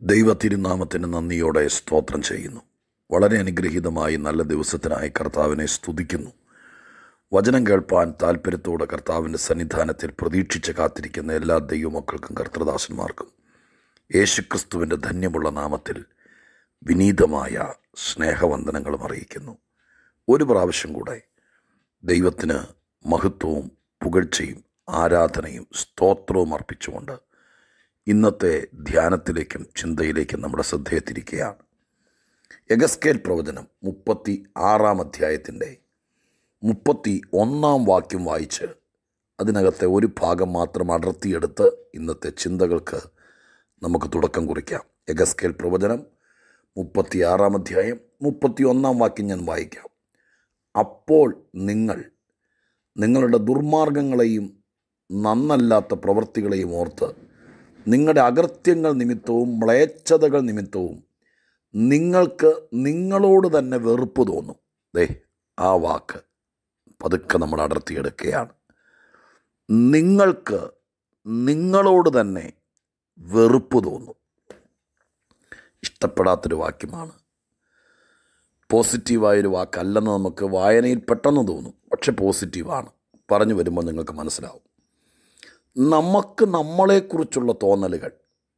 ദൈവ തിരുനാമത്തിന് നന്ദിയോടെ സ്തോത്രം ചെയ്യുന്നു വളരെ അനുഗ്രഹീതമായി നല്ല ദിവസത്തിനായി കർത്താവിനെ സ്തുതിക്കുന്നു വചനം കേൾപ്പാൻ താല്പര്യത്തോടെ കർത്താവിൻ്റെ സന്നിധാനത്തിൽ പ്രതീക്ഷിച്ച് കാത്തിരിക്കുന്ന എല്ലാ ദൈവമക്കൾക്കും കർത്തൃദാസന്മാർക്കും യേശുക്രിസ്തുവിൻ്റെ ധന്യമുള്ള നാമത്തിൽ വിനീതമായ സ്നേഹവന്ദനങ്ങളും അറിയിക്കുന്നു ഒരു പ്രാവശ്യം കൂടെ ദൈവത്തിന് മഹത്വവും പുകഴ്ചയും ആരാധനയും സ്തോത്രവും അർപ്പിച്ചുകൊണ്ട് ഇന്നത്തെ ധ്യാനത്തിലേക്കും ചിന്തയിലേക്കും നമ്മുടെ ശ്രദ്ധയെ തിരിക്കുകയാണ് എഗസ്കേൽ പ്രവചനം മുപ്പത്തി ആറാം അധ്യായത്തിൻ്റെ മുപ്പത്തി ഒന്നാം വാക്യം വായിച്ച് അതിനകത്തെ ഒരു ഭാഗം മാത്രം അടർത്തിയെടുത്ത് ഇന്നത്തെ ചിന്തകൾക്ക് നമുക്ക് തുടക്കം കുറിക്കാം എഗസ്കേൽ പ്രവചനം മുപ്പത്തി ആറാം അധ്യായം മുപ്പത്തി ഒന്നാം വാക്യം ഞാൻ വായിക്കാം അപ്പോൾ നിങ്ങൾ നിങ്ങളുടെ ദുർമാർഗങ്ങളെയും നന്നല്ലാത്ത പ്രവൃത്തികളെയും ഓർത്ത് നിങ്ങളുടെ അകൃത്യങ്ങൾ നിമിത്തവും മ്ലേച്ഛതകൾ നിമിത്തവും നിങ്ങൾക്ക് നിങ്ങളോട് തന്നെ വെറുപ്പ് തോന്നും ദേ ആ വാക്ക് പതുക്കെ നമ്മൾ അടർത്തിയെടുക്കുകയാണ് നിങ്ങൾക്ക് നിങ്ങളോട് തന്നെ വെറുപ്പ് തോന്നും ഇഷ്ടപ്പെടാത്തൊരു വാക്യമാണ് പോസിറ്റീവായൊരു വാക്കല്ലെന്ന് നമുക്ക് വായനയിൽ പെട്ടെന്ന് തോന്നും പക്ഷെ പോസിറ്റീവാണ് പറഞ്ഞു വരുമ്പോൾ നിങ്ങൾക്ക് മനസ്സിലാവും നമുക്ക് നമ്മളെക്കുറിച്ചുള്ള തോന്നലുകൾ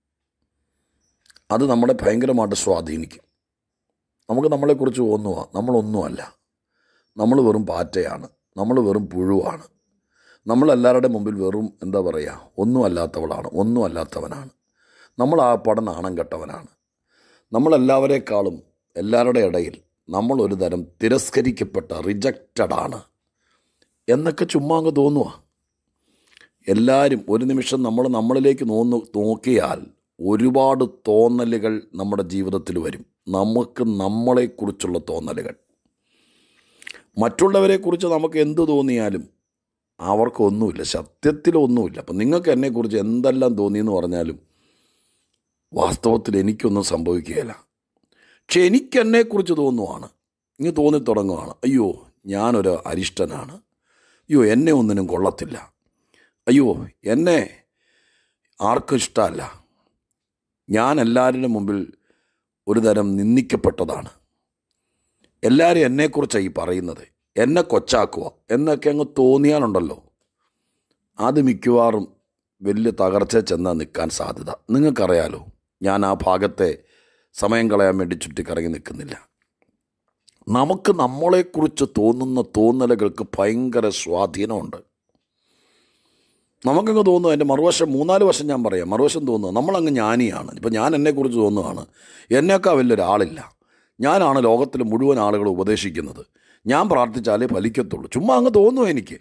അത് നമ്മളെ ഭയങ്കരമായിട്ട് സ്വാധീനിക്കും നമുക്ക് നമ്മളെക്കുറിച്ച് തോന്നുക നമ്മളൊന്നുമല്ല നമ്മൾ വെറും പാറ്റയാണ് നമ്മൾ വെറും പുഴുവാണ് നമ്മളെല്ലാവരുടെ മുമ്പിൽ വെറും എന്താ പറയുക ഒന്നും അല്ലാത്തവളാണ് ഒന്നും അല്ലാത്തവനാണ് നമ്മൾ ആ പടം നാണം കെട്ടവനാണ് നമ്മളെല്ലാവരെക്കാളും എല്ലാവരുടെ ഇടയിൽ നമ്മൾ ഒരു തരം തിരസ്കരിക്കപ്പെട്ട റിജക്റ്റഡ് ആണ് എന്നൊക്കെ ചുമ്മാ അങ്ങ് തോന്നുക എല്ലാവരും ഒരു നിമിഷം നമ്മൾ നമ്മളിലേക്ക് നോന്നു നോക്കിയാൽ ഒരുപാട് തോന്നലുകൾ നമ്മുടെ ജീവിതത്തിൽ വരും നമുക്ക് നമ്മളെക്കുറിച്ചുള്ള തോന്നലുകൾ മറ്റുള്ളവരെക്കുറിച്ച് നമുക്ക് എന്ത് തോന്നിയാലും അവർക്കൊന്നുമില്ല സത്യത്തിലൊന്നുമില്ല അപ്പം നിങ്ങൾക്ക് എന്നെക്കുറിച്ച് എന്തെല്ലാം തോന്നിയെന്ന് പറഞ്ഞാലും വാസ്തവത്തിൽ എനിക്കൊന്നും സംഭവിക്കുകയില്ല പക്ഷെ എനിക്ക് എന്നെക്കുറിച്ച് തോന്നുവാണ് ഇനി തോന്നി തുടങ്ങുവാണ് അയ്യോ ഞാനൊരു അരിഷ്ടനാണ് അയ്യോ എന്നെ ഒന്നിനും കൊള്ളത്തില്ല അയ്യോ എന്നെ ആർക്കും ഇഷ്ടമല്ല ഞാൻ എല്ലാവരുടെ മുമ്പിൽ ഒരു തരം നിന്ദിക്കപ്പെട്ടതാണ് എല്ലാവരും എന്നെക്കുറിച്ചാണ് ഈ പറയുന്നത് എന്നെ കൊച്ചാക്കുക എന്നൊക്കെ അങ്ങ് തോന്നിയാലുണ്ടല്ലോ അത് മിക്കവാറും വലിയ തകർച്ച ചെന്നാൽ നിൽക്കാൻ സാധ്യത നിങ്ങൾക്കറിയാലോ ഞാൻ ആ ഭാഗത്തെ സമയം കളയാൻ വേണ്ടി ചുറ്റിക്കറങ്ങി നിൽക്കുന്നില്ല നമുക്ക് നമ്മളെക്കുറിച്ച് തോന്നുന്ന തോന്നലുകൾക്ക് ഭയങ്കര സ്വാധീനമുണ്ട് നമുക്കങ്ങ് തോന്നുന്നു എൻ്റെ മറുവശം മൂന്നാല് വശം ഞാൻ പറയാം മറുവശം തോന്നുന്നു നമ്മളങ്ങ് ജ്ഞാനിയാണ് ഇപ്പം ഞാൻ എന്നെക്കുറിച്ച് തോന്നുകയാണ് എന്നേക്കാൾ വലിയൊരാളില്ല ഞാനാണ് ലോകത്തിൽ മുഴുവൻ ആളുകൾ ഉപദേശിക്കുന്നത് ഞാൻ പ്രാർത്ഥിച്ചാലേ ഫലിക്കത്തുള്ളൂ ചുമ്മാ അങ്ങ് തോന്നുന്നു എനിക്ക്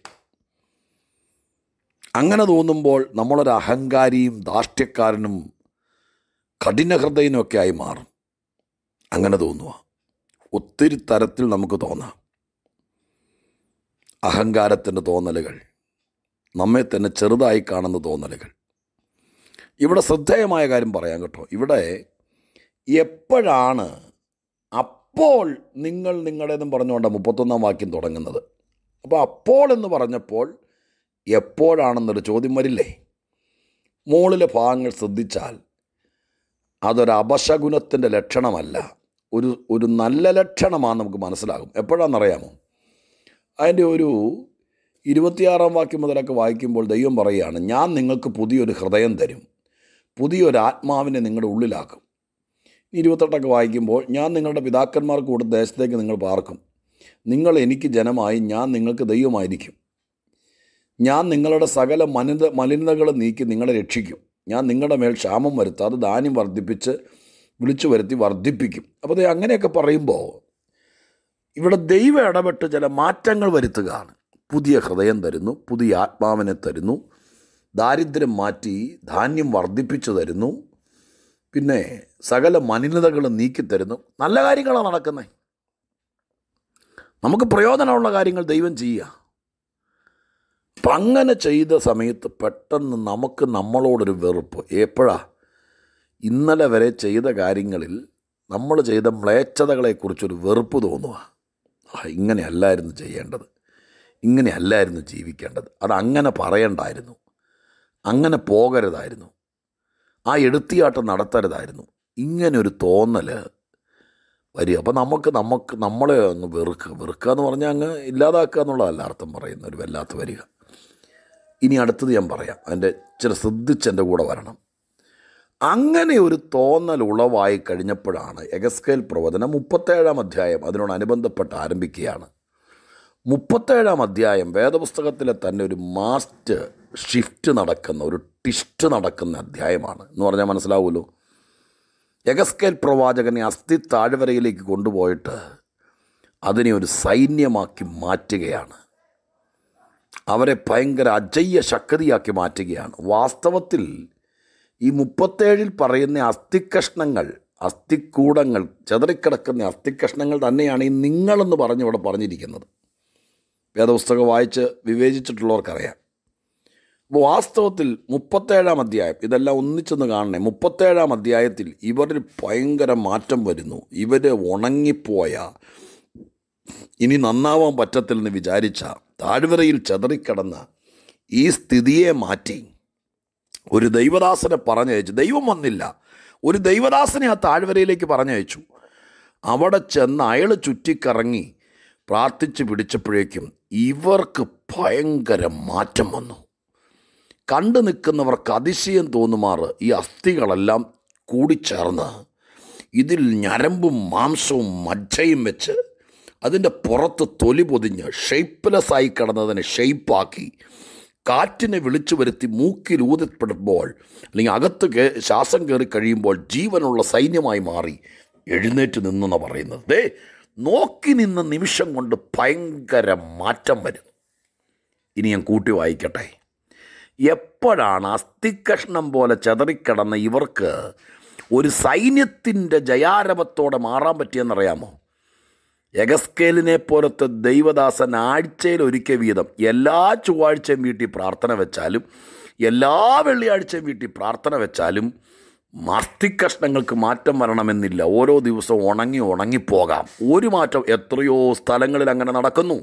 അങ്ങനെ തോന്നുമ്പോൾ നമ്മളൊരു അഹങ്കാരിയും ധാർഷ്ട്യക്കാരനും കഠിനഹൃദയനുമൊക്കെ ആയി മാറും അങ്ങനെ തോന്നുക ഒത്തിരി തരത്തിൽ നമുക്ക് തോന്നാം അഹങ്കാരത്തിൻ്റെ തോന്നലുകൾ നമ്മെ തന്നെ ചെറുതായി കാണുന്ന തോന്നലുകൾ ഇവിടെ ശ്രദ്ധേയമായ കാര്യം പറയാം കേട്ടോ ഇവിടെ എപ്പോഴാണ് അപ്പോൾ നിങ്ങൾ നിങ്ങളുടേതും പറഞ്ഞുകൊണ്ടാണ് മുപ്പത്തൊന്നാം വാക്യം തുടങ്ങുന്നത് അപ്പോൾ അപ്പോൾ എന്ന് പറഞ്ഞപ്പോൾ എപ്പോഴാണെന്നൊരു ചോദ്യം വരില്ലേ മുകളിലെ ഭാഗങ്ങൾ ശ്രദ്ധിച്ചാൽ അതൊരു അപശകുനത്തിൻ്റെ ലക്ഷണമല്ല ഒരു ഒരു നല്ല ലക്ഷണമാണ് നമുക്ക് മനസ്സിലാകും എപ്പോഴാണെന്നറിയാമോ അതിൻ്റെ ഒരു ഇരുപത്തിയാറാം വാക്യം മുതലൊക്കെ വായിക്കുമ്പോൾ ദൈവം പറയുകയാണ് ഞാൻ നിങ്ങൾക്ക് പുതിയൊരു ഹൃദയം തരും പുതിയൊരു ആത്മാവിനെ നിങ്ങളുടെ ഉള്ളിലാക്കും ഇരുപത്തെട്ടൊക്കെ വായിക്കുമ്പോൾ ഞാൻ നിങ്ങളുടെ പിതാക്കന്മാർക്ക് കൊടുത്ത ദേശത്തേക്ക് നിങ്ങൾ പാർക്കും നിങ്ങൾ എനിക്ക് ജനമായി ഞാൻ നിങ്ങൾക്ക് ദൈവമായിരിക്കും ഞാൻ നിങ്ങളുടെ സകല മനിത മലിനതകൾ നീക്കി നിങ്ങളെ രക്ഷിക്കും ഞാൻ നിങ്ങളുടെ മേൽ ക്ഷാമം വരുത്താതെ ധാന്യം വർദ്ധിപ്പിച്ച് വിളിച്ചു വരുത്തി വർദ്ധിപ്പിക്കും അപ്പോൾ അത് അങ്ങനെയൊക്കെ പറയുമ്പോൾ ഇവിടെ ദൈവം ഇടപെട്ട് ചില മാറ്റങ്ങൾ വരുത്തുകയാണ് പുതിയ ഹൃദയം തരുന്നു പുതിയ ആത്മാവിനെ തരുന്നു ദാരിദ്ര്യം മാറ്റി ധാന്യം വർദ്ധിപ്പിച്ചു തരുന്നു പിന്നെ സകല മലിനതകൾ നീക്കിത്തരുന്നു നല്ല കാര്യങ്ങളാണ് നടക്കുന്നത് നമുക്ക് പ്രയോജനമുള്ള കാര്യങ്ങൾ ദൈവം ചെയ്യുക അപ്പം അങ്ങനെ ചെയ്ത സമയത്ത് പെട്ടെന്ന് നമുക്ക് നമ്മളോടൊരു വെറുപ്പ് എപ്പോഴാ ഇന്നലെ വരെ ചെയ്ത കാര്യങ്ങളിൽ നമ്മൾ ചെയ്ത മ്ലേച്ഛതകളെക്കുറിച്ചൊരു വെറുപ്പ് തോന്നുക ആ ഇങ്ങനെയല്ലായിരുന്നു ചെയ്യേണ്ടത് ഇങ്ങനെയല്ലായിരുന്നു ജീവിക്കേണ്ടത് അത് അങ്ങനെ പറയണ്ടായിരുന്നു അങ്ങനെ പോകരുതായിരുന്നു ആ എടുത്തിയാട്ടം നടത്തരുതായിരുന്നു ഇങ്ങനെ ഒരു തോന്നൽ വരിക അപ്പം നമുക്ക് നമുക്ക് നമ്മളെ അങ്ങ് വെറുക്കുക വെറുക്കുക എന്ന് പറഞ്ഞാൽ അങ്ങ് ഇല്ലാതാക്കുക എന്നുള്ളതല്ല അർത്ഥം പറയുന്ന ഒരു വല്ലാത്ത വരിക ഇനി അടുത്തത് ഞാൻ പറയാം അതിൻ്റെ ഇച്ചിരി ശ്രദ്ധിച്ച് എൻ്റെ കൂടെ വരണം അങ്ങനെ ഒരു തോന്നൽ ഉളവായി കഴിഞ്ഞപ്പോഴാണ് എഗസ്കേൽ പ്രവചനം മുപ്പത്തേഴാം അധ്യായം അതിനോടനുബന്ധപ്പെട്ട് ആരംഭിക്കുകയാണ് മുപ്പത്തേഴാം അധ്യായം വേദപുസ്തകത്തിലെ തന്നെ ഒരു മാസ്റ്റ് ഷിഫ്റ്റ് നടക്കുന്ന ഒരു ടിസ്റ്റ് നടക്കുന്ന അധ്യായമാണ് എന്ന് പറഞ്ഞാൽ മനസ്സിലാവുമല്ലോ എഗസ്കേൽ പ്രവാചകനെ അസ്ഥി താഴ്വരയിലേക്ക് കൊണ്ടുപോയിട്ട് അതിനെ ഒരു സൈന്യമാക്കി മാറ്റുകയാണ് അവരെ ഭയങ്കര അജയ്യ ശക്തിയാക്കി മാറ്റുകയാണ് വാസ്തവത്തിൽ ഈ മുപ്പത്തേഴിൽ പറയുന്ന അസ്ഥിക്കഷ്ണങ്ങൾ അസ്ഥിക്കൂടങ്ങൾ ചെതറിക്കിടക്കുന്ന അസ്ഥിക്കഷ്ണങ്ങൾ തന്നെയാണ് ഈ നിങ്ങളെന്ന് പറഞ്ഞ് ഇവിടെ പറഞ്ഞിരിക്കുന്നത് വേദപുസ്തകം വായിച്ച് വിവേചിച്ചിട്ടുള്ളവർക്കറിയാം അപ്പോൾ വാസ്തവത്തിൽ മുപ്പത്തേഴാം അധ്യായം ഇതെല്ലാം ഒന്നിച്ചൊന്ന് കാണണേ മുപ്പത്തേഴാം അധ്യായത്തിൽ ഇവരിൽ ഭയങ്കര മാറ്റം വരുന്നു ഇവർ ഉണങ്ങിപ്പോയ ഇനി നന്നാവാൻ പറ്റത്തില്ലെന്ന് വിചാരിച്ച താഴ്വരയിൽ ചെതറിക്കിടന്ന ഈ സ്ഥിതിയെ മാറ്റി ഒരു ദൈവദാസനെ പറഞ്ഞയച്ചു ദൈവം വന്നില്ല ഒരു ദൈവദാസനെ ആ താഴ്വരയിലേക്ക് പറഞ്ഞയച്ചു അവിടെ ചെന്ന് അയാൾ ചുറ്റിക്കറങ്ങി പ്രാർത്ഥിച്ച് പിടിച്ചപ്പോഴേക്കും ഇവർക്ക് ഭയങ്കര മാറ്റം വന്നു കണ്ടു നിൽക്കുന്നവർക്ക് അതിശയം തോന്നുമാറ് ഈ അസ്ഥികളെല്ലാം കൂടിച്ചേർന്ന് ഇതിൽ ഞരമ്പും മാംസവും മജ്ജയും വെച്ച് അതിൻ്റെ പുറത്ത് തൊലി പൊതിഞ്ഞ് ഷെയ്പ്പ്ലെസ്സായി കിടന്നതിനെ ഷെയ്പ്പാക്കി കാറ്റിനെ വിളിച്ചു വരുത്തി മൂക്കിൽ ഊതപ്പെടുമ്പോൾ അല്ലെങ്കിൽ അകത്ത് കേ ശ്വാസം കയറി കഴിയുമ്പോൾ ജീവനുള്ള സൈന്യമായി മാറി എഴുന്നേറ്റ് നിന്നെന്ന് പറയുന്നത് ദേ നോക്കി നിന്ന നിമിഷം കൊണ്ട് ഭയങ്കര മാറ്റം വരുന്നു ഇനി ഞാൻ കൂട്ടി വായിക്കട്ടെ എപ്പോഴാണ് അസ്ഥിക്കഷ്ണം പോലെ ചെതറിക്കിടന്ന ഇവർക്ക് ഒരു സൈന്യത്തിൻ്റെ ജയാരവത്തോടെ മാറാൻ പറ്റിയെന്നറിയാമോ എഗസ്കേലിനെ പോലത്തെ ദൈവദാസൻ ആഴ്ചയിൽ ഒരിക്കൽ വീതം എല്ലാ ചൊവ്വാഴ്ചയും വീട്ടിൽ പ്രാർത്ഥന വെച്ചാലും എല്ലാ വെള്ളിയാഴ്ചയും വീട്ടിൽ പ്രാർത്ഥന വെച്ചാലും മസ്തിക്കഷ്ണങ്ങൾക്ക് മാറ്റം വരണമെന്നില്ല ഓരോ ദിവസവും ഉണങ്ങി ഉണങ്ങിപ്പോകാം ഒരു മാറ്റം എത്രയോ സ്ഥലങ്ങളിൽ അങ്ങനെ നടക്കുന്നു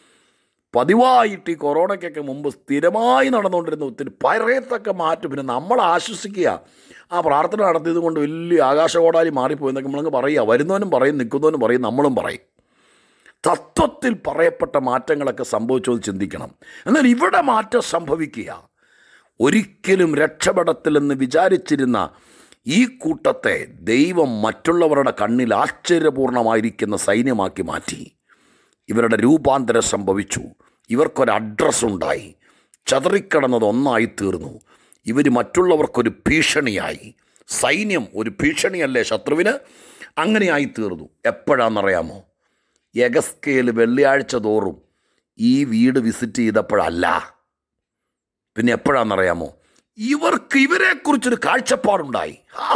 പതിവായിട്ട് ഈ കൊറോണയ്ക്കൊക്കെ മുമ്പ് സ്ഥിരമായി നടന്നുകൊണ്ടിരുന്ന ഒത്തിരി പറയത്തക്ക മാറ്റം പിന്നെ നമ്മൾ ആശ്വസിക്കുക ആ പ്രാർത്ഥന നടത്തിയത് കൊണ്ട് വലിയ ആകാശകോടാലി മാറിപ്പോയി എന്നൊക്കെ നമ്മളങ്ങ് പറയുക വരുന്നവനും പറയും നിൽക്കുന്നവനും പറയും നമ്മളും പറയും തത്വത്തിൽ പറയപ്പെട്ട മാറ്റങ്ങളൊക്കെ സംഭവിച്ചു എന്ന് ചിന്തിക്കണം എന്നാൽ ഇവിടെ മാറ്റം സംഭവിക്കുക ഒരിക്കലും രക്ഷപ്പെടത്തില്ലെന്ന് വിചാരിച്ചിരുന്ന ഈ കൂട്ടത്തെ ദൈവം മറ്റുള്ളവരുടെ കണ്ണിൽ ആശ്ചര്യപൂർണമായിരിക്കുന്ന സൈന്യമാക്കി മാറ്റി ഇവരുടെ രൂപാന്തരം സംഭവിച്ചു ഇവർക്കൊരു അഡ്രസ്സ് ഉണ്ടായി ചതറിക്കിടന്നത് ഒന്നായി തീർന്നു ഇവർ മറ്റുള്ളവർക്കൊരു ഭീഷണിയായി സൈന്യം ഒരു ഭീഷണിയല്ലേ ശത്രുവിന് അങ്ങനെയായി തീർന്നു എപ്പോഴാണെന്നറിയാമോ എഗസ്കേൽ വെള്ളിയാഴ്ച തോറും ഈ വീട് വിസിറ്റ് ചെയ്തപ്പോഴല്ല പിന്നെ എപ്പോഴാണെന്നറിയാമോ ഇവർക്ക് ഇവരെക്കുറിച്ചൊരു കാഴ്ചപ്പാടുണ്ടായി ഹാ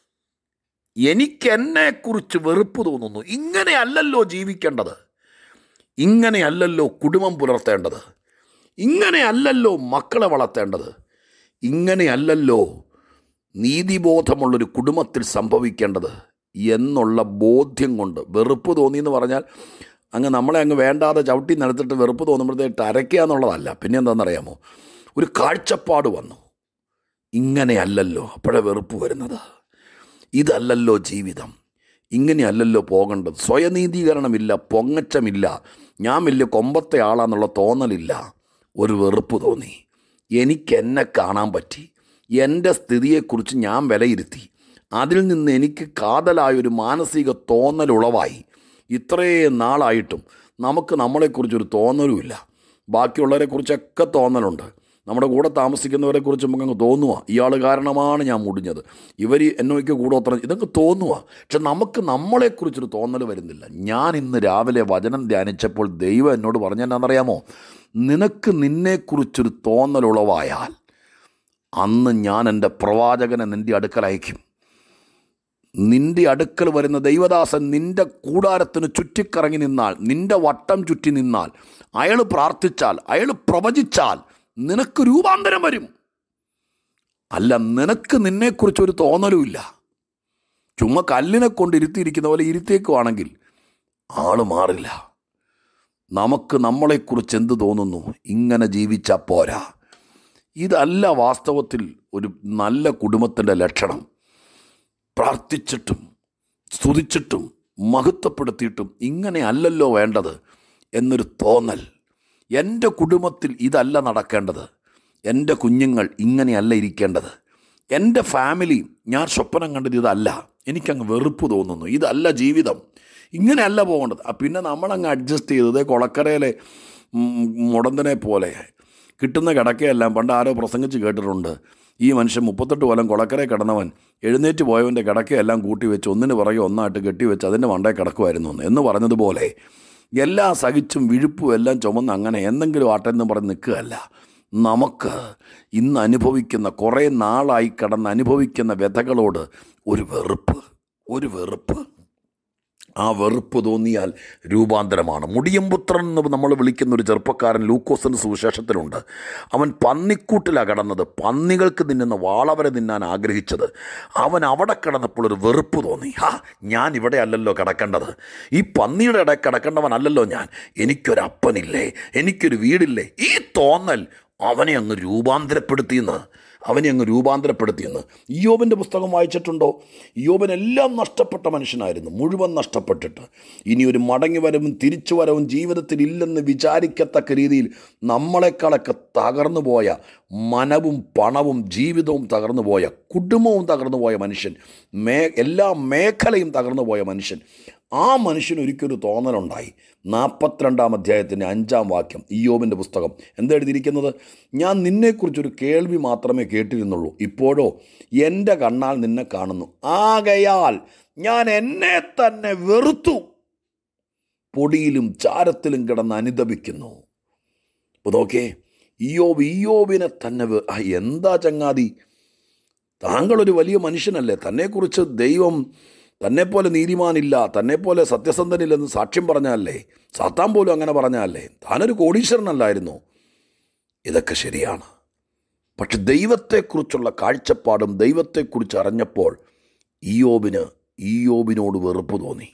എനിക്ക് എന്നെക്കുറിച്ച് വെറുപ്പ് തോന്നുന്നു ഇങ്ങനെയല്ലല്ലോ ജീവിക്കേണ്ടത് ഇങ്ങനെയല്ലല്ലോ കുടുംബം പുലർത്തേണ്ടത് ഇങ്ങനെയല്ലല്ലോ മക്കളെ വളർത്തേണ്ടത് ഇങ്ങനെയല്ലല്ലോ നീതിബോധമുള്ളൊരു കുടുംബത്തിൽ സംഭവിക്കേണ്ടത് എന്നുള്ള ബോധ്യം കൊണ്ട് വെറുപ്പ് തോന്നി എന്ന് പറഞ്ഞാൽ അങ്ങ് നമ്മളെ അങ്ങ് വേണ്ടാതെ ചവിട്ടി നിലത്തിട്ട് വെറുപ്പ് തോന്നുമ്പോഴത്തേക്ക് അരയ്ക്കുക എന്നുള്ളതല്ല പിന്നെ എന്താണെന്നറിയാമോ ഒരു കാഴ്ചപ്പാട് വന്നു ഇങ്ങനെയല്ലല്ലോ അപ്പോഴേ വെറുപ്പ് വരുന്നത് ഇതല്ലല്ലോ ജീവിതം ഇങ്ങനെയല്ലല്ലോ പോകേണ്ടത് സ്വയനീതീകരണമില്ല പൊങ്ങച്ചമില്ല ഞാൻ വലിയ കൊമ്പത്തെ ആളാന്നുള്ള തോന്നലില്ല ഒരു വെറുപ്പ് തോന്നി എനിക്ക് എന്നെ കാണാൻ പറ്റി എൻ്റെ സ്ഥിതിയെക്കുറിച്ച് ഞാൻ വിലയിരുത്തി അതിൽ നിന്ന് എനിക്ക് കാതലായൊരു മാനസിക തോന്നലുളവായി ഇത്രയും നാളായിട്ടും നമുക്ക് നമ്മളെക്കുറിച്ചൊരു തോന്നലുമില്ല ബാക്കിയുള്ളവരെക്കുറിച്ചൊക്കെ തോന്നലുണ്ട് നമ്മുടെ കൂടെ താമസിക്കുന്നവരെ കുറിച്ച് നമുക്ക് അങ്ങ് തോന്നുക ഇയാൾ കാരണമാണ് ഞാൻ മുടിഞ്ഞത് ഇവർ എന്നോയ്ക്ക് കൂടെ ഒത്ര ഇതൊക്കെ തോന്നുക പക്ഷെ നമുക്ക് നമ്മളെക്കുറിച്ചൊരു തോന്നൽ വരുന്നില്ല ഞാൻ ഇന്ന് രാവിലെ വചനം ധ്യാനിച്ചപ്പോൾ ദൈവം എന്നോട് പറഞ്ഞെന്നാണെന്നറിയാമോ നിനക്ക് നിന്നെക്കുറിച്ചൊരു തോന്നലുളവായാൽ അന്ന് ഞാൻ എൻ്റെ പ്രവാചകനെ നിൻ്റെ അടുക്കൽ അയക്കും നിന്റെ അടുക്കൽ വരുന്ന ദൈവദാസൻ നിന്റെ കൂടാരത്തിന് ചുറ്റിക്കറങ്ങി നിന്നാൽ നിന്റെ വട്ടം ചുറ്റി നിന്നാൽ അയാൾ പ്രാർത്ഥിച്ചാൽ അയാൾ പ്രവചിച്ചാൽ നിനക്ക് രൂപാന്തരം വരും അല്ല നിനക്ക് നിന്നെക്കുറിച്ചൊരു തോന്നലുമില്ല ചുമ്മാ കല്ലിനെ കൊണ്ട് ഇരുത്തിയിരിക്കുന്ന പോലെ ഇരുത്തിയേക്കുവാണെങ്കിൽ ആള് മാറില്ല നമുക്ക് നമ്മളെക്കുറിച്ച് എന്ത് തോന്നുന്നു ഇങ്ങനെ ജീവിച്ചാൽ പോരാ ഇതല്ല വാസ്തവത്തിൽ ഒരു നല്ല കുടുംബത്തിൻ്റെ ലക്ഷണം പ്രാർത്ഥിച്ചിട്ടും സ്തുതിച്ചിട്ടും മഹത്വപ്പെടുത്തിയിട്ടും ഇങ്ങനെ അല്ലല്ലോ വേണ്ടത് എന്നൊരു തോന്നൽ എൻ്റെ കുടുംബത്തിൽ ഇതല്ല നടക്കേണ്ടത് എൻ്റെ കുഞ്ഞുങ്ങൾ ഇങ്ങനെയല്ല ഇരിക്കേണ്ടത് എൻ്റെ ഫാമിലി ഞാൻ സ്വപ്നം കണ്ടത് ഇതല്ല എനിക്കങ്ങ് വെറുപ്പ് തോന്നുന്നു ഇതല്ല ജീവിതം ഇങ്ങനെയല്ല പോകേണ്ടത് ആ, പിന്നെ നമ്മളങ്ങ് അഡ്ജസ്റ്റ് ചെയ്തത് കുളക്കരയിലെ ഉം, മുടന്തനെ പോലെ കിട്ടുന്ന കിടക്കയെല്ലാം പണ്ട് ആരോ പ്രസംഗിച്ച് കേട്ടിട്ടുണ്ട് ഈ മനുഷ്യൻ മുപ്പത്തെട്ട് കൊല്ലം കുളക്കരെ കിടന്നവൻ എഴുന്നേറ്റ് പോയവൻ്റെ കിടക്കയെല്ലാം കൂട്ടി വെച്ച് ഒന്നിന് പുറകെ ഒന്നായിട്ട് കെട്ടിവെച്ച് അതിൻ്റെ മണ്ടേ കിടക്കുമായിരുന്നു എന്ന് എന്ന് പറഞ്ഞതുപോലെ എല്ലാം സഹിച്ചും വിഴുപ്പും എല്ലാം ചുമന്ന് അങ്ങനെ എന്തെങ്കിലും ആട്ടെ എന്ന് പറഞ്ഞ് നിൽക്കുകയല്ല നമുക്ക് ഇന്ന് അനുഭവിക്കുന്ന കുറേ നാളായി കടന്ന് അനുഭവിക്കുന്ന വ്യഥകളോട് ഒരു വെറുപ്പ് ഒരു വെറുപ്പ് ആ വെറുപ്പ് തോന്നിയാൽ രൂപാന്തരമാണ് മുടിയമ്പുത്രൻ എന്ന് നമ്മൾ വിളിക്കുന്ന ഒരു ചെറുപ്പക്കാരൻ ലൂക്കോസിൻ്റെ സുവിശേഷത്തിലുണ്ട് അവൻ പന്നിക്കൂട്ടിലാണ് കിടന്നത് പന്നികൾക്ക് തിന്നുന്ന വാളവരെ തിന്നാൻ ആഗ്രഹിച്ചത് അവൻ അവിടെ കിടന്നപ്പോൾ ഒരു വെറുപ്പ് തോന്നി ഹാ ഞാൻ ഇവിടെ അല്ലല്ലോ കിടക്കേണ്ടത് ഈ പന്നിയുടെ ഇടയിൽ കിടക്കേണ്ടവനല്ലല്ലോ ഞാൻ എനിക്കൊരപ്പനില്ലേ എനിക്കൊരു വീടില്ലേ ഈ തോന്നൽ അവനെ അങ്ങ് രൂപാന്തരപ്പെടുത്തിയെന്ന് അവനെ അങ്ങ് രൂപാന്തരപ്പെടുത്തിയെന്ന് ഇയോബിൻ്റെ പുസ്തകം വായിച്ചിട്ടുണ്ടോ ഇയോബിനെല്ലാം നഷ്ടപ്പെട്ട മനുഷ്യനായിരുന്നു മുഴുവൻ നഷ്ടപ്പെട്ടിട്ട് ഇനി ഒരു മടങ്ങി വരവും തിരിച്ചു വരവും ജീവിതത്തിൽ ഇല്ലെന്ന് വിചാരിക്കത്തക്ക രീതിയിൽ നമ്മളെക്കാളൊക്കെ തകർന്നു പോയ മനവും പണവും ജീവിതവും തകർന്നു പോയ കുടുംബവും തകർന്നു പോയ മനുഷ്യൻ മേ എല്ലാ മേഖലയും തകർന്നു പോയ മനുഷ്യൻ ആ മനുഷ്യന് ഒരിക്കലൊരു തോന്നലുണ്ടായി നാൽപ്പത്തിരണ്ടാം അധ്യായത്തിൻ്റെ അഞ്ചാം വാക്യം ഇയോബിൻ്റെ പുസ്തകം എന്താ എഴുതിയിരിക്കുന്നത് ഞാൻ നിന്നെക്കുറിച്ചൊരു കേൾവി മാത്രമേ കേട്ടിരുന്നുള്ളൂ ഇപ്പോഴോ എൻ്റെ കണ്ണാൽ നിന്നെ കാണുന്നു ആകയാൽ ഞാൻ എന്നെ തന്നെ വെറുത്തു പൊടിയിലും ചാരത്തിലും കിടന്ന് അനുദപിക്കുന്നു അപ്പോൾ നോക്കേ ഇയോബ് ഇയോബിനെ തന്നെ വെ- ആ, എന്താ ചങ്ങാതി താങ്കളൊരു വലിയ മനുഷ്യനല്ലേ തന്നെക്കുറിച്ച് ദൈവം തന്നെപ്പോലെ നീതിമാനില്ല തന്നെപ്പോലെ സത്യസന്ധനില്ലെന്ന് സാക്ഷ്യം പറഞ്ഞല്ലേ സാത്താൻ പോലും അങ്ങനെ പറഞ്ഞല്ലേ താനൊരു കോടീശ്വരനല്ലായിരുന്നു ഇതൊക്കെ ശരിയാണ് പക്ഷെ ദൈവത്തെക്കുറിച്ചുള്ള കാഴ്ചപ്പാടും ദൈവത്തെക്കുറിച്ച് അറിഞ്ഞപ്പോൾ ഈയോബിന് ഈയോബിനോട് വെറുപ്പ് തോന്നി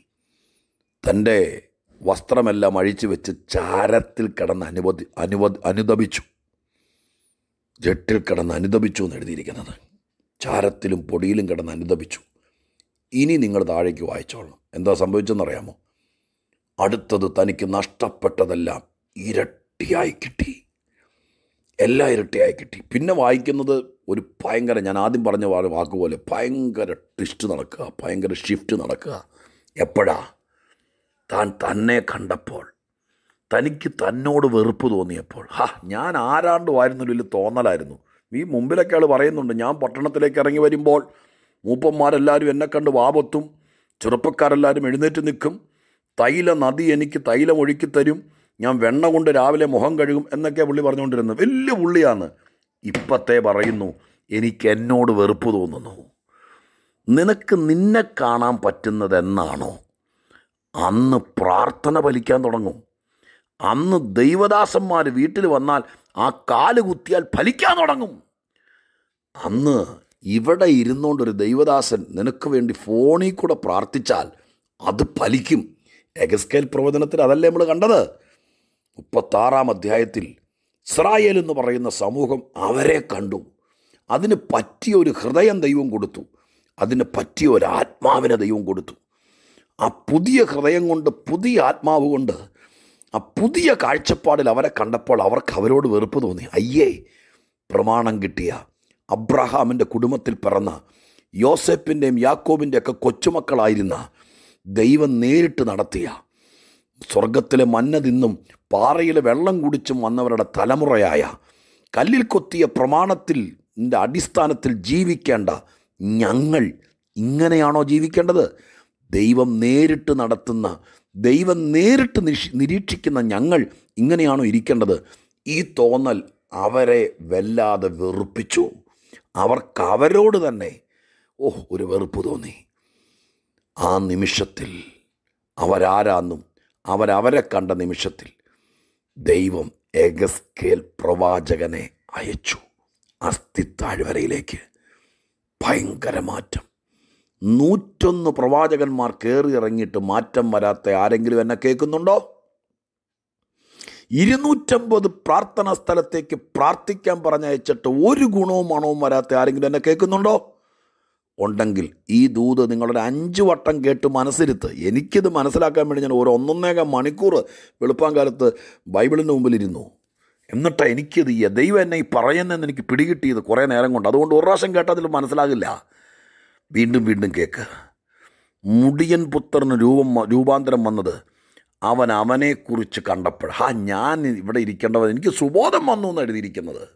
തൻ്റെ വസ്ത്രമെല്ലാം അഴിച്ചു വെച്ച് ചാരത്തിൽ കിടന്ന് അനുവദി അനുവദ അനുദപിച്ചു ജട്ടിൽ കിടന്ന് അനുദപിച്ചു എന്ന് എഴുതിയിരിക്കുന്നത് ചാരത്തിലും പൊടിയിലും കിടന്ന് അനുദപിച്ചു ഇനി നിങ്ങൾ താഴേക്ക് വായിച്ചോളണം എന്താ സംഭവിച്ചെന്നറിയാമോ അടുത്തത് തനിക്ക് നഷ്ടപ്പെട്ടതെല്ലാം ഇരട്ടിയായി കിട്ടി എല്ലാം ഇരട്ടിയായി കിട്ടി പിന്നെ വായിക്കുന്നത് ഒരു ഭയങ്കര ഞാൻ ആദ്യം പറഞ്ഞ വാ- വാക്കുപോലെ ഭയങ്കര ട്വിസ്റ്റ് നടക്കുക ഭയങ്കര ഷിഫ്റ്റ് നടക്കുക എപ്പോഴാ താൻ തന്നെ കണ്ടപ്പോൾ തനിക്ക് തന്നോട് വെറുപ്പ് തോന്നിയപ്പോൾ ഹാ ഞാൻ ആരാണ്ടുമായിരുന്നു വലിയ തോന്നലായിരുന്നു ഈ മുമ്പിലൊക്കെ ആൾ പറയുന്നുണ്ട് ഞാൻ പട്ടണത്തിലേക്ക് ഇറങ്ങി വരുമ്പോൾ മൂപ്പന്മാരെല്ലാവരും എന്നെ കണ്ട് വാപത്തും ചെറുപ്പക്കാരെല്ലാവരും എഴുന്നേറ്റ് നിൽക്കും തൈല നദി എനിക്ക് തൈലം ഒഴുക്കി തരും ഞാൻ വെണ്ണ കൊണ്ട് രാവിലെ മുഖം കഴുകും എന്നൊക്കെ പുള്ളി പറഞ്ഞുകൊണ്ടിരുന്നത് വലിയ പുള്ളിയാണ് ഇപ്പത്തെ പറയുന്നു എനിക്ക് എന്നോട് വെറുപ്പ് തോന്നുന്നു നിനക്ക് നിന്നെ കാണാൻ പറ്റുന്നത് എന്നാണോ അന്ന് പ്രാർത്ഥന ഫലിക്കാൻ തുടങ്ങും അന്ന് ദൈവദാസന്മാർ വീട്ടിൽ വന്നാൽ ആ കാല് കുത്തിയാൽ ഫലിക്കാൻ തുടങ്ങും അന്ന് ഇവിടെ ഇരുന്നുകൊണ്ടൊരു ദൈവദാസൻ നിനക്ക് വേണ്ടി ഫോണിൽ കൂടെ പ്രാർത്ഥിച്ചാൽ അത് ഫലിക്കും എഗസ്കേൽ പ്രവചനത്തിൽ അതല്ലേ നമ്മൾ കണ്ടത് മുപ്പത്താറാം അധ്യായത്തിൽ ഇസ്രായേൽ എന്ന് പറയുന്ന സമൂഹം അവരെ കണ്ടു അതിന് പറ്റിയ ഒരു ഹൃദയം ദൈവം കൊടുത്തു അതിന് പറ്റിയ ഒരു ആത്മാവിനെ ദൈവം കൊടുത്തു ആ പുതിയ ഹൃദയം കൊണ്ട് പുതിയ ആത്മാവ് കൊണ്ട് ആ പുതിയ കാഴ്ചപ്പാടിൽ അവരെ കണ്ടപ്പോൾ അവർക്ക് അവരോട് വെറുപ്പ് തോന്നി അയ്യേ പ്രമാണം കിട്ടിയ അബ്രഹാമിൻ്റെ കുടുംബത്തിൽ പിറന്ന യോസെപ്പിൻ്റെയും യാക്കോബിൻ്റെ ഒക്കെ കൊച്ചുമക്കളായിരുന്ന ദൈവം നേരിട്ട് നടത്തിയ സ്വർഗത്തിലെ മന്ന തിന്നും പാറയിലെ വെള്ളം കുടിച്ചും വന്നവരുടെ തലമുറയായ കല്ലിൽ കൊത്തിയ പ്രമാണത്തിൽ ൻ്റെ അടിസ്ഥാനത്തിൽ ജീവിക്കേണ്ട ഞങ്ങൾ ഇങ്ങനെയാണോ ജീവിക്കേണ്ടത് ദൈവം നേരിട്ട് നടത്തുന്ന ദൈവം നേരിട്ട് നിഷ് നിരീക്ഷിക്കുന്ന ഞങ്ങൾ ഇങ്ങനെയാണോ ഇരിക്കേണ്ടത് ഈ തോന്നൽ അവരെ വല്ലാതെ വെറുപ്പിച്ചു അവർക്ക് അവരോട് തന്നെ ഓ ഒരു വെറുപ്പ് തോന്നി ആ നിമിഷത്തിൽ അവരാരാന്നും അവരവരെ കണ്ട നിമിഷത്തിൽ ദൈവം എഗസ്കേൽ പ്രവാചകനെ അയച്ചു അസ്ഥിത്താഴ്വരയിലേക്ക് ഭയങ്കര മാറ്റം നൂറ്റൊന്ന് പ്രവാചകന്മാർ കയറി ഇറങ്ങിയിട്ട് മാറ്റം വരാത്ത ആരെങ്കിലും എന്നെ കേൾക്കുന്നുണ്ടോ ഇരുന്നൂറ്റമ്പത് പ്രാർത്ഥനാ സ്ഥലത്തേക്ക് പ്രാർത്ഥിക്കാൻ പറഞ്ഞയച്ചിട്ട് ഒരു ഗുണവും മണവും വരാത്ത ആരെങ്കിലും എന്നെ കേൾക്കുന്നുണ്ടോ ഉണ്ടെങ്കിൽ ഈ ദൂത് നിങ്ങളൊരു അഞ്ച് വട്ടം കേട്ട് മനസ്സിരുത്ത് എനിക്കിത് മനസ്സിലാക്കാൻ വേണ്ടി ഞാൻ ഒരു ഒന്നൊന്നേകം മണിക്കൂർ വെളുപ്പാങ്കാലത്ത് ബൈബിളിൻ്റെ മുമ്പിലിരുന്നു എന്നിട്ട് എനിക്കിത് ഈ ദൈവം എന്നെ ഈ പറയുന്നതെന്ന് എനിക്ക് പിടികിട്ടിയത് കുറേ നേരം കൊണ്ട് അതുകൊണ്ട് ഒരു പ്രാവശ്യം കേട്ടതിൽ മനസ്സിലാകില്ല വീണ്ടും വീണ്ടും കേൾക്ക് മുടിയൻ പുത്രന് രൂപം രൂപാന്തരം വന്നത് അവൻ അവനെക്കുറിച്ച് കണ്ടപ്പോൾ ഹാ ഞാൻ ഇവിടെ ഇരിക്കേണ്ടവൻ എനിക്ക് സുബോധം വന്നു എന്ന് എഴുതിയിരിക്കുന്നത്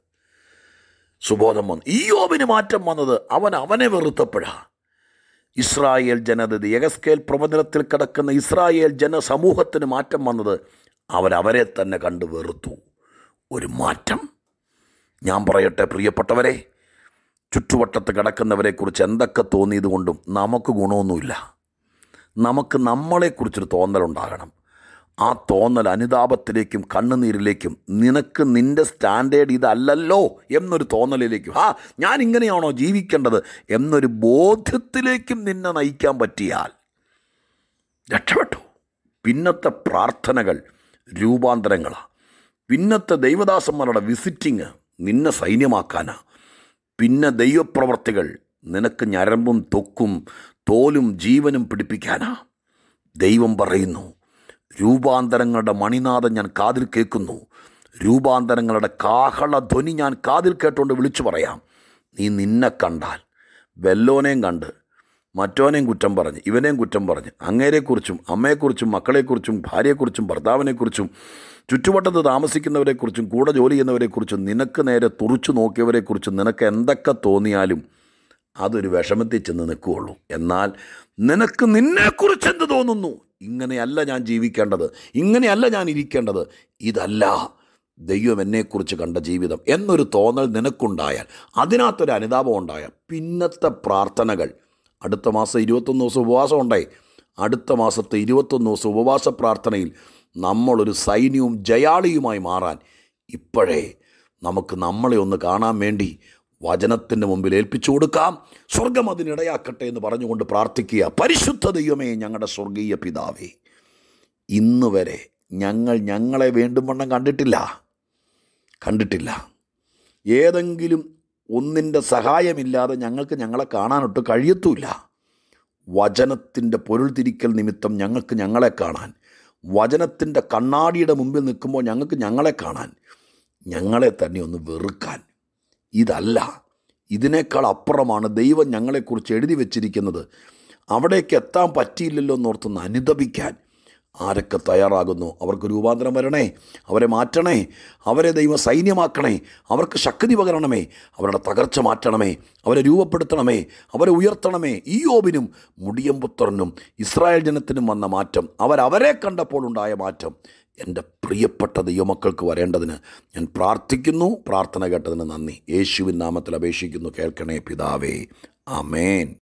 സുബോധം വന്നു ഈ യോബിന് മാറ്റം വന്നത് അവൻ അവനെ വെറുത്തപ്പോഴാ ഇസ്രായേൽ ജനത യഗസ്കേൽ പ്രവചനത്തിൽ കിടക്കുന്ന ഇസ്രായേൽ ജനസമൂഹത്തിന് മാറ്റം വന്നത് അവരവരെ തന്നെ കണ്ട് വെറുത്തു ഒരു മാറ്റം ഞാൻ പറയട്ടെ പ്രിയപ്പെട്ടവരെ ചുറ്റുവട്ടത്ത് കിടക്കുന്നവരെക്കുറിച്ച് എന്തൊക്കെ തോന്നിയതുകൊണ്ടും നമുക്ക് ഗുണമൊന്നുമില്ല നമുക്ക് നമ്മളെക്കുറിച്ചൊരു തോന്നലുണ്ടാകണം ആ തോന്നൽ അനുതാപത്തിലേക്കും കണ്ണുനീരിലേക്കും നിനക്ക് നിൻ്റെ സ്റ്റാൻഡേർഡ് ഇതല്ലല്ലോ എന്നൊരു തോന്നലിലേക്കും ആ ഞാൻ ഇങ്ങനെയാണോ ജീവിക്കേണ്ടത് എന്നൊരു ബോധ്യത്തിലേക്കും നിന്നെ നയിക്കാൻ പറ്റിയാൽ രക്ഷപ്പെട്ടു പിന്നത്തെ പ്രാർത്ഥനകൾ രൂപാന്തരങ്ങളാണ് പിന്നത്തെ ദൈവദാസന്മാരുടെ വിസിറ്റിങ് നിന്നെ സൈന്യമാക്കാനാ പിന്നെ ദൈവപ്രവർത്തികൾ നിനക്ക് ഞരമ്പും തൊക്കും തോലും ജീവനും പിടിപ്പിക്കാനാ ദൈവം പറയുന്നു രൂപാന്തരങ്ങളുടെ മണിനാഥം ഞാൻ കാതിൽ കേൾക്കുന്നു രൂപാന്തരങ്ങളുടെ കാഹളധ്വനി ഞാൻ കാതിൽ കേട്ടുകൊണ്ട് വിളിച്ചു പറയാം നീ നിന്നെ കണ്ടാൽ വെല്ലോനെയും കണ്ട് മറ്റോനെയും കുറ്റം പറഞ്ഞ് ഇവനെയും കുറ്റം പറഞ്ഞ് അങ്ങേരെക്കുറിച്ചും അമ്മയെക്കുറിച്ചും മക്കളെക്കുറിച്ചും ഭാര്യയെക്കുറിച്ചും ഭർത്താവിനെക്കുറിച്ചും ചുറ്റുവട്ടത്ത് താമസിക്കുന്നവരെക്കുറിച്ചും കൂടെ ജോലി ചെയ്യുന്നവരെക്കുറിച്ചും നിനക്ക് നേരെ തുറച്ചു നോക്കിയവരെക്കുറിച്ചും നിനക്ക് എന്തൊക്കെ തോന്നിയാലും അതൊരു വിഷമത്തിൽ ചെന്ന് നിൽക്കുകയുള്ളൂ എന്നാൽ നിനക്ക് നിന്നെക്കുറിച്ച് എന്ത് തോന്നുന്നു ഇങ്ങനെയല്ല ഞാൻ ജീവിക്കേണ്ടത് ഇങ്ങനെയല്ല ഞാൻ ഇരിക്കേണ്ടത് ഇതല്ല ദൈവം എന്നെക്കുറിച്ച് കണ്ട ജീവിതം എന്നൊരു തോന്നൽ നിനക്കുണ്ടായാൽ അതിനകത്തൊരു അനുതാപം ഉണ്ടായാൽ പിന്നത്തെ പ്രാർത്ഥനകൾ അടുത്ത മാസം ഇരുപത്തൊന്ന് ദിവസം ഉപവാസം ഉണ്ടായി അടുത്ത മാസത്തെ ഇരുപത്തൊന്ന് ദിവസം ഉപവാസ പ്രാർത്ഥനയിൽ നമ്മളൊരു സൈന്യവും ജയാളിയുമായി മാറാൻ ഇപ്പോഴേ നമുക്ക് നമ്മളെ ഒന്ന് കാണാൻ വേണ്ടി വചനത്തിൻ്റെ മുമ്പിൽ ഏൽപ്പിച്ചു കൊടുക്കാം സ്വർഗം അതിനിടയാക്കട്ടെ എന്ന് പറഞ്ഞുകൊണ്ട് പ്രാർത്ഥിക്കുക പരിശുദ്ധ ദൈവമേ ഞങ്ങളുടെ സ്വർഗീയ പിതാവേ ഇന്ന് വരെ ഞങ്ങൾ ഞങ്ങളെ വേണ്ടും വണ്ണം കണ്ടിട്ടില്ല കണ്ടിട്ടില്ല ഏതെങ്കിലും ഒന്നിൻ്റെ സഹായമില്ലാതെ ഞങ്ങൾക്ക് ഞങ്ങളെ കാണാനൊട്ട് കഴിയത്തുമില്ല വചനത്തിൻ്റെ പൊരുൾ തിരിക്കൽ നിമിത്തം ഞങ്ങൾക്ക് ഞങ്ങളെ കാണാൻ വചനത്തിൻ്റെ കണ്ണാടിയുടെ മുമ്പിൽ നിൽക്കുമ്പോൾ ഞങ്ങൾക്ക് ഞങ്ങളെ കാണാൻ ഞങ്ങളെ തന്നെ ഒന്ന് വെറുക്കാൻ ഇതല്ല ഇതിനേക്കാൾ അപ്പുറമാണ് ദൈവം ഞങ്ങളെക്കുറിച്ച് എഴുതി വച്ചിരിക്കുന്നത് അവിടേക്ക് എത്താൻ പറ്റിയില്ലല്ലോ എന്നോർത്തൊന്ന് അനുദപിക്കാൻ ആരൊക്കെ തയ്യാറാകുന്നു അവർക്ക് രൂപാന്തരം വരണേ അവരെ മാറ്റണേ അവരെ ദൈവം സൈന്യമാക്കണേ അവർക്ക് ശക്തി പകരണമേ അവരുടെ തകർച്ച മാറ്റണമേ അവരെ രൂപപ്പെടുത്തണമേ അവരെ ഉയർത്തണമേ ഈ യോബിനും മുടിയമ്പുത്രനും ഇസ്രായേൽ ജനത്തിനും വന്ന മാറ്റം അവരവരെ കണ്ടപ്പോൾ ഉണ്ടായ മാറ്റം എൻ്റെ പ്രിയപ്പെട്ട ദൈവമക്കൾക്ക് വരേണ്ടതിന് ഞാൻ പ്രാർത്ഥിക്കുന്നു പ്രാർത്ഥന കേട്ടതിന് നന്ദി യേശുവിൻ നാമത്തിൽ അപേക്ഷിക്കുന്നു കേൾക്കണേ പിതാവേ ആമേൻ